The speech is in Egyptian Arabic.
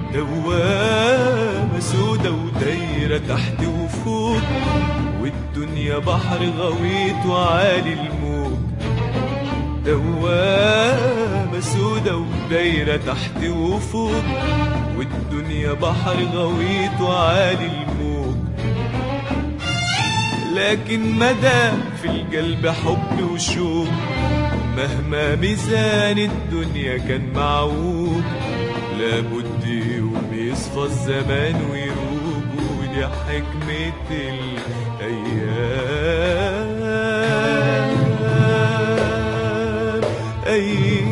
دوامة سودة ودايرة تحت وفوق والدنيا بحر غويط وعالي الموج دوامة سودة ودايرة تحت وفوق والدنيا بحر غويط وعالي الموج لكن مدى في القلب حب وشوق مهما ميزان الدنيا كان معوج لابد يوم يصفى الزمان ويروج ودي حكمة الأيام أيام